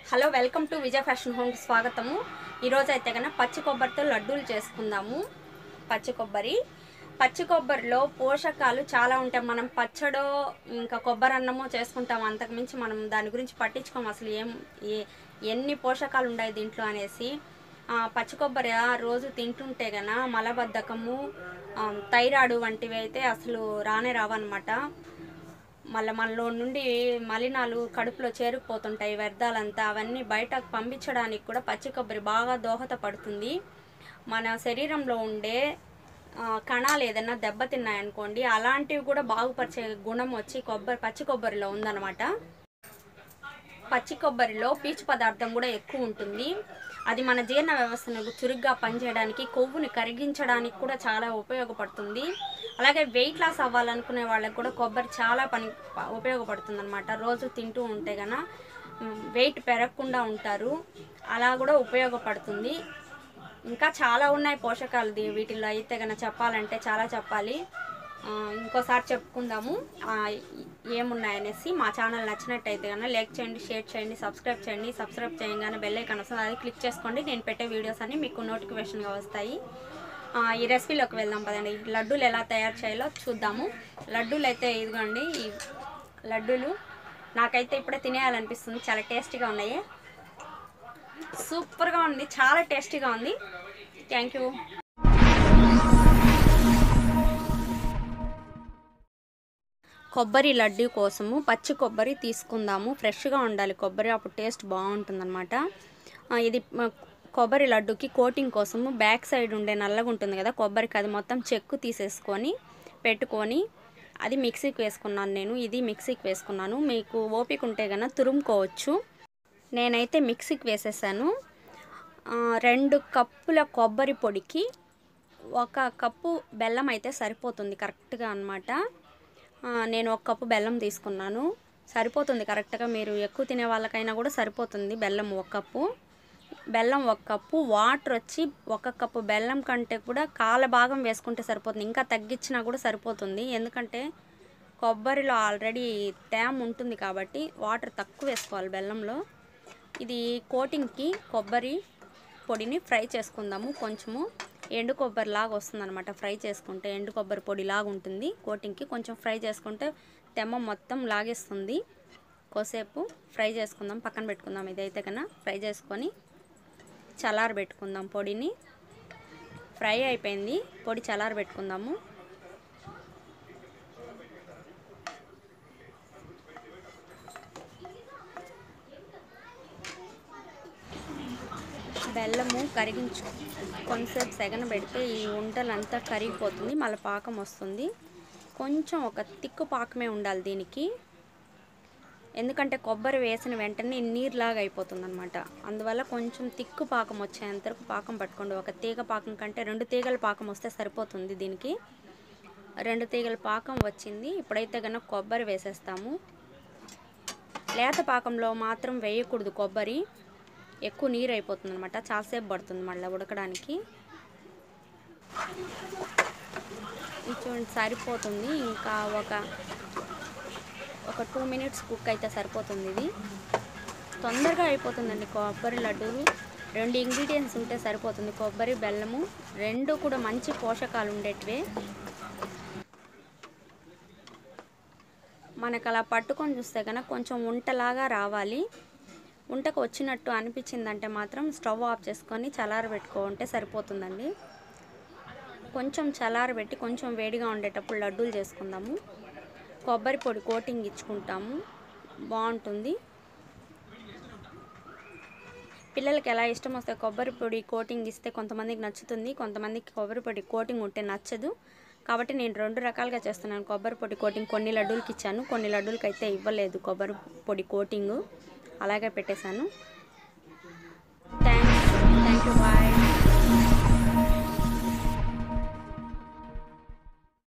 hello welcome to Vijaya fashion home స్వాగతము ఈరోజు అయితే కన్నా పచ్చి కొబ్బరితో లడ్డూలు చేసుకుందాము పచ్చి కొబ్బరి పచ్చి కొబ్బరిలో పోషకాలు చాలా ఉంటాయి మనం పచ్చడో ఇంకా కొబ్బరి అన్నమో చేసుకుంటాం అంతకుమించి మనం దాని గురించి పట్టించుకోం అసలు ఏం ఏ- ఎన్ని పోషకాలు ఉన్నాయి దీంట్లో అనేసి ఆ, పచ్చి కొబ్బరి ఆ రోజు తింటుంటే గన మలబద్ధకము ఆ, థైరాయిడ్ వంటివి అయితే అసలు రానే రావన్నమాట మళ్ళీ మనలో నుండి మలినాలు కడుపులో చేరుకుపోతుంటాయి వ్యర్థాలంతా అవన్నీ బయటకు పంపించడానికి కూడా పచ్చి కొబ్బరి బాగా దోహదపడుతుంది మన శరీరంలో ఉండే ఆ, కణాలు ఏదైనా దెబ్బతిన్నాయనుకోండి అలాంటివి కూడా బాగుపరిచే గుణం వచ్చి కొబ్బరి పచ్చి కొబ్బరిలో ఉందన్నమాట పచ్చి కొబ్బరిలో పీచు పదార్థం కూడా ఎక్కువ ఉంటుంది అది మన జీర్ణ వ్యవస్థను చురుగ్గా పనిచేయడానికి కొవ్వుని కరిగించడానికి కూడా చాలా ఉపయోగపడుతుంది అలాగే వెయిట్ లాస్ అవ్వాలనుకునే వాళ్ళకి కూడా కొబ్బరి చాలా పని ఉపయోగపడుతుంది అనమాట రోజు తింటూ ఉంటే గన వెయిట్ పెరగకుండా ఉంటారు అలా కూడా ఉపయోగపడుతుంది ఇంకా చాలా ఉన్నాయి పోషకాలు దీ- వీటిల్లో అయితే కనుక చెప్పాలంటే చాలా చెప్పాలి ఆ, ఇంకోసారి చెప్పుకుందాము ఆ, ఏమున్నాయనేసి మా ఛానల్ నచ్చినట్టయితే కనుక లైక్ చేయండి షేర్ చేయండి సబ్స్క్రైబ్ చేయండి సబ్స్క్రైబ్ చేయగానే బెల్ ఐకాన్ వస్తుంది అది క్లిక్ చేసుకోండి నేను పెట్టే వీడియోస్ అన్ని మీకు నోటిఫికేషన్గా వస్తాయి ఆ, ఈ రెసిపీలోకి వెళ్దాం పదండి లడ్డూలు ఎలా తయారు చేయాలో చూద్దాము లడ్డూలు అయితే ఇదిగోండి ఈ లడ్డూలు నాకైతే ఇప్పుడే తినేయాలనిపిస్తుంది చాలా టేస్టీగా ఉన్నాయి సూపర్గా ఉంది చాలా టేస్టీగా ఉంది థ్యాంక్ యూ కొబ్బరి లడ్డు కోసము పచ్చి కొబ్బరి తీసుకుందాము ఫ్రెష్గా ఉండాలి కొబ్బరి అప్పుడు టేస్ట్ బాగుంటుందన్నమాట ఆ, ఇది మ, కొబ్బరి లడ్డుకి కోటింగ్ కోసము బ్యాక్ సైడ్ ఉండే నల్లగా ఉంటుంది కదా కొబ్బరికి అది మొత్తం చెక్కు తీసేసుకొని పెట్టుకొని అది మిక్సీకి వేసుకున్నాను నేను ఇది మిక్సీకి వేసుకున్నాను మీకు ఓపిక ఉంటే కనుక తురుముకోవచ్చు నేనైతే మిక్సీకి వేసేసాను ఆ, రెండు కప్పుల కొబ్బరి పొడికి ఒక కప్పు బెల్లం అయితే సరిపోతుంది కరెక్ట్గా అనమాట నేను ఒక కప్పు బెల్లం తీసుకున్నాను సరిపోతుంది కరెక్ట్గా మీరు ఎక్కువ తినే వాళ్ళకైనా కూడా సరిపోతుంది బెల్లం ఒక కప్పు బెల్లం ఒక కప్పు వాటర్ వచ్చి ఒక కప్పు బెల్లం కంటే కూడా కాల భాగం వేసుకుంటే సరిపోతుంది ఇంకా తగ్గించినా కూడా సరిపోతుంది ఎందుకంటే కొబ్బరిలో ఆల్రెడీ తేమ ఉంటుంది కాబట్టి వాటర్ తక్కువ వేసుకోవాలి బెల్లంలో ఇది కోటింగ్కి కొబ్బరి పొడిని ఫ్రై చేసుకుందాము కొంచెము ఎండు కొబ్బరి లాగా వస్తుంది అనమాట ఫ్రై చేసుకుంటే ఎండు కొబ్బరి పొడి లాగా ఉంటుంది కోటింగ్కి కొంచెం ఫ్రై చేసుకుంటే తెమ్మ మొత్తం లాగేస్తుంది కోసేపు ఫ్రై చేసుకుందాం పక్కన పెట్టుకుందాం ఇదైతే కన్నా ఫ్రై చేసుకొని చల్లారి పెట్టుకుందాం పొడిని ఫ్రై అయిపోయింది పొడి చల్లారి పెట్టుకుందాము బెల్లము కరిగించు కొంతసేపు సెగన పెడితే ఈ ఉంటలంతా కరిగిపోతుంది మళ్ళీ పాకం వస్తుంది కొంచెం ఒక తిక్కు పాకమే ఉండాలి దీనికి ఎందుకంటే కొబ్బరి వేసిన వెంటనే నీరులాగా అయిపోతుంది అనమాట అందువల్ల కొంచెం తిక్కు పాకం వచ్చేంతవరకు పాకం పట్టుకోండి ఒక తీగ పాకం కంటే రెండు తీగల పాకం వస్తే సరిపోతుంది దీనికి రెండు తీగల పాకం వచ్చింది ఇప్పుడైతే కనుక కొబ్బరి వేసేస్తాము లేత పాకంలో మాత్రం వేయకూడదు కొబ్బరి ఎక్కువ నీరు అయిపోతుంది అనమాట చాలాసేపు పడుతుంది మళ్ళీ ఉడకడానికి ఇది చూడండి సరిపోతుంది ఇంకా ఒక ఒక టూ మినిట్స్ కుక్ అయితే సరిపోతుంది ఇది తొందరగా అయిపోతుందండి కొబ్బరి లడ్డూలు రెండు ఇంగ్రీడియంట్స్ ఉంటే సరిపోతుంది కొబ్బరి బెల్లము రెండు కూడా మంచి పోషకాలు ఉండేటివే మనకు అలా పట్టుకొని చూస్తే కనుక కొంచెం ఉంటలాగా రావాలి ఉంటకు వచ్చినట్టు అనిపించిందంటే మాత్రం స్టవ్ ఆఫ్ చేసుకొని చల్లారబెట్టుకుంటే సరిపోతుందండి కొంచెం చల్లారబెట్టి కొంచెం వేడిగా ఉండేటప్పుడు లడ్డూలు చేసుకుందాము కొబ్బరి పొడి కోటింగ్ ఇచ్చుకుంటాము బాగుంటుంది పిల్లలకి ఎలా ఇష్టం వస్తే కొబ్బరి పొడి కోటింగ్ ఇస్తే కొంతమందికి నచ్చుతుంది కొంతమందికి కొబ్బరి పొడి కోటింగ్ ఉంటే నచ్చదు కాబట్టి నేను రెండు రకాలుగా చేస్తున్నాను కొబ్బరి పొడి కోటింగ్ కొన్ని లడ్డూలకి ఇచ్చాను కొన్ని లడ్డూలకి అయితే ఇవ్వలేదు కొబ్బరి పొడి కోటింగ్ అలాగే పెట్టేశాను థ్యాంక్స్ థ్యాంక్ యూ బాయ్